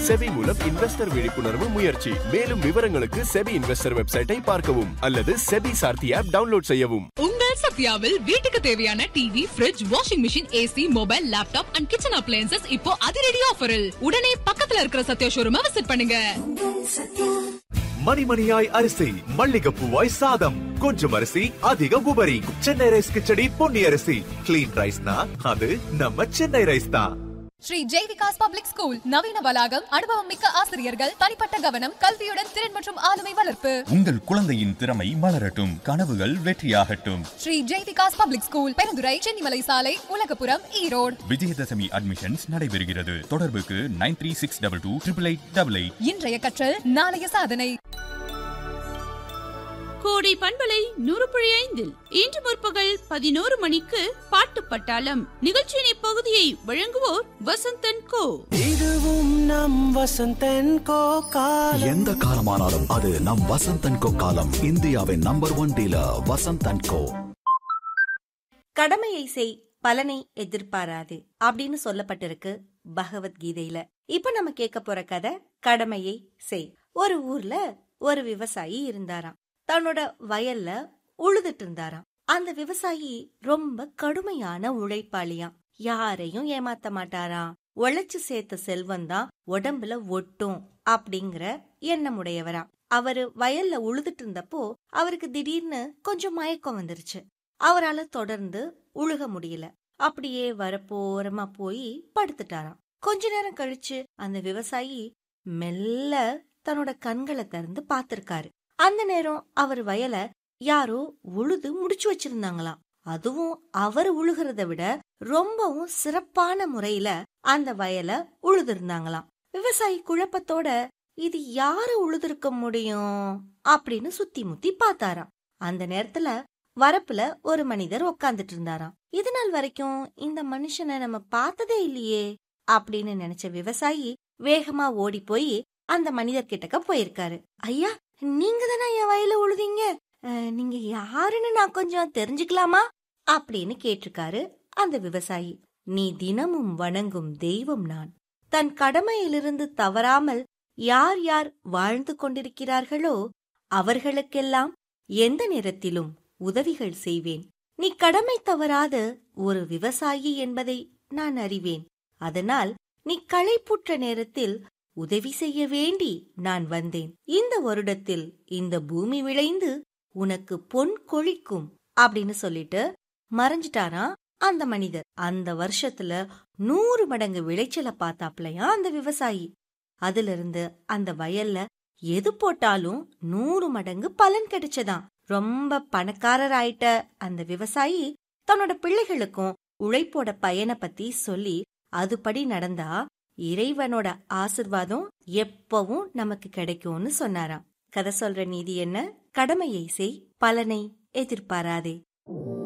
SEBI மூலம் investor விழிப்புணர்வு முயற்சி மேலும் விவரங்களுக்கு செபி இன்வெஸ்டர் வெப்சைட்டை பார்க்கவும் அல்லது செபி சார்த்தி ஆப் டவுன்லோட் செய்யவும் உங்கள் சத்யாவில் வீட்டுக்கு தேவையான TV fridge washing machine AC mobile laptop and kitchen appliances இப்போ அதிரடி ஆஃபரில் உடனே பக்கத்துல இருக்கிற சத்யா ஷோரூமை விசிட் பண்ணுங்க மணிமணியாய் அரிசி மல்லிகைப்பூவாய் சாதம் கொஞ்சம் அரிசி அதிக உபரி சென்னை ரைஸ் கிச்சடி பொன்னி அரிசி கிளீன் ரைஸ்னா அது நம்ம சென்னை ரைஸ் தான் ஸ்ரீ ஜெய் விகாஸ் பப்ளிக் ஸ்கூல் நவீன வளாகம் அனுபவம் மிக்க ஆசிரியர்கள் தனிப்பட்ட கவனம் கல்வியுடன் திறன் மற்றும் ஆளுமை வளர்ப்பு உங்கள் குழந்தையின் திறமை மலரட்டும் கனவுகள் வெற்றியாகட்டும் ஸ்ரீ ஜெய் விகாஸ் பப்ளிக் ஸ்கூல் பெருந்துறை சென்னிமலை சாலை உலகபுரம் ஈரோடு விஜயதசமி அட்மிஷன்ஸ் நடைபெறுகிறது தொடர்புக்கு nine three six double two triple eight double eight இன்றைய கற்றல் நாளைய சாதனை கோடை பண்பலை நூறு புள்ளி ஐந்தில் இன்று முற்பகல் பதினோரு மணிக்கு பாட்டு பட்டாளம் நிகழ்ச்சியின் இப்பகுதியை வழங்குவோர் வசந்தன் கோ இதுவும் நம் வசந்தன் கோ காலம் எந்த காலமானாலும் அது நம் வசந்தன் கோ காலம் இந்தியாவின் number one dealer Vasanthan co கடமையை செய் பலனை எதிர்பாராது அப்படின்னு சொல்லப்பட்டிருக்கு பகவத்கீதையில இப்ப நம்ம கேட்க போற கதை கடமையை செய் ஒரு ஊர்ல ஒரு விவசாயி இருந்தாராம் தன்னோட வயல்ல உழுதுட்டு இருந்தாராம் அந்த விவசாயி ரொம்ப கடுமையான உழைப்பாளியாம் யாரையும் ஏமாத்த மாட்டாராம் உழைச்சு சேர்த்த செல்வம் தான் உடம்புல ஒட்டும் அப்படிங்கிற எண்ணமுடையவராம் அவரு வயல்ல உழுதுட்டு இருந்தப்போ அவருக்கு திடீர்னு கொஞ்சம் மயக்கம் வந்துருச்சு அவரால தொடர்ந்து உழுக முடியல அப்படியே வரப்போரமா போய் படுத்துட்டாராம் கொஞ்ச நேரம் கழிச்சு அந்த விவசாயி மெல்ல தன்னோட கண்களை திறந்து பார்த்திருக்காரு அந்த நேரம் அவர் வயல யாரோ உழுது முடிச்சு வச்சிருந்தாங்களாம் அதுவும் அவர் உழுகிறத விட ரொம்பவும் சிறப்பான முறையில அந்த வயல உழுதிருந்தாங்களாம் விவசாயி குழப்பத்தோட இது யாரு உழுதிருக்க முடியும் அப்படின்னு சுத்தி முத்தி பார்த்தாராம் அந்த நேரத்துல வரப்புல ஒரு மனிதர் உக்காந்துட்டு இருந்தாராம் இது நாள் வரைக்கும் இந்த மனுஷனை நம்ம பார்த்ததே இல்லையே அப்படின்னு நினைச்ச விவசாயி வேகமா ஓடி போய் அந்த மனிதர் கிட்டக்க போயிருக்காரு ஐயா நீங்க தானே என் வயல உழுதீங்க அஹ், நீங்க யாருன்னு நான் கொஞ்சம் தெரிஞ்சுக்கலாமா அப்படின்னு கேட்டிருக்காரு அந்த விவசாயி நீ தினமும் வணங்கும் தெய்வம் நான் தன் கடமையிலிருந்து தவறாமல் யார் யார் வாழ்ந்து கொண்டிருக்கிறார்களோ அவர்களுக்கெல்லாம் எந்த நேரத்திலும் உதவிகள் செய்வேன் நீ கடமை தவறாத ஒரு விவசாயி என்பதை நான் அறிவேன் அதனால் நீ களைப்புற்ற நேரத்தில் உதவி செய்ய வேண்டி நான் வந்தேன் இந்த வருடத்தில் இந்த பூமி விளைந்து உனக்கு பொன் கொழிக்கும் அப்படின்னு சொல்லிட்டு மறைஞ்சிட்டாராம் அந்த மனிதர் அந்த வருஷத்துல நூறு மடங்கு விளைச்சலை பார்த்தாப்லயா அந்த விவசாயி அதுல இருந்து அந்த வயல்ல எது போட்டாலும் நூறு மடங்கு பலன் கிடைச்சதாம் ரொம்ப பணக்காரர் ஆயிட்ட அந்த விவசாயி தன்னோட பிள்ளைகளுக்கும் உழைப்போட பயனை பத்தி சொல்லி அதுபடி நடந்தா இறைவனோட ஆசிர்வாதம் எப்பவும் நமக்கு கிடைக்கும்னு சொன்னாராம் கதை சொல்ற நீதி என்ன கடமையை செய் பலனை எதிர்பாராதே